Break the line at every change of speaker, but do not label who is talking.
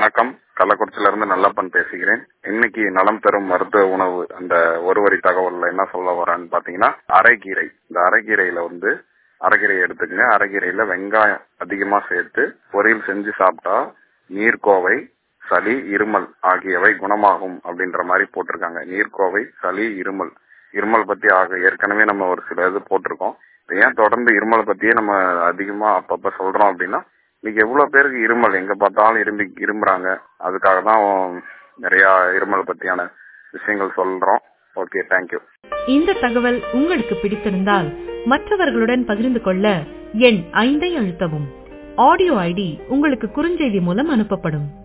வணக்கம் கள்ளக்குறிச்சியில இருந்து நல்லப்பன் பேசுகிறேன் இன்னைக்கு நலம் பெறும் மருத்துவ உணவு அந்த ஒரு வரி தகவல்ல என்ன சொல்ல வரேன்னு பாத்தீங்கன்னா அரைக்கீரை இந்த அரைக்கீரையில வந்து அரைக்கீரையை எடுத்துக்கங்க அரைக்கீரையில வெங்காயம் அதிகமா சேர்த்து பொரியல் செஞ்சு சாப்பிட்டா நீர்க்கோவை சளி இருமல் ஆகியவை குணமாகும் அப்படின்ற மாதிரி போட்டிருக்காங்க நீர்க்கோவை சளி இருமல் இருமல் பத்தி ஆக ஏற்கனவே நம்ம ஒரு சில இது போட்டிருக்கோம் ஏன் தொடர்ந்து இருமல் பத்தியே நம்ம அதிகமா அப்பப்ப சொல்றோம் அப்படின்னா இன்னைக்கு எவ்வளவு பேருக்கு இருமல் எங்க பார்த்தாலும் இரும்பி இரும்புறாங்க அதுக்காக தான் நிறைய இருமல் பத்தியான விஷயங்கள் சொல்றோம் ஓகே தேங்க்யூ
இந்த தகவல் உங்களுக்கு பிடித்திருந்தால் மற்றவர்களுடன் பகிர்ந்து கொள்ள எண் ஐந்தை அழுத்தவும் ஆடியோ ஐடி உங்களுக்கு குறுஞ்செய்தி மூலம் அனுப்பப்படும்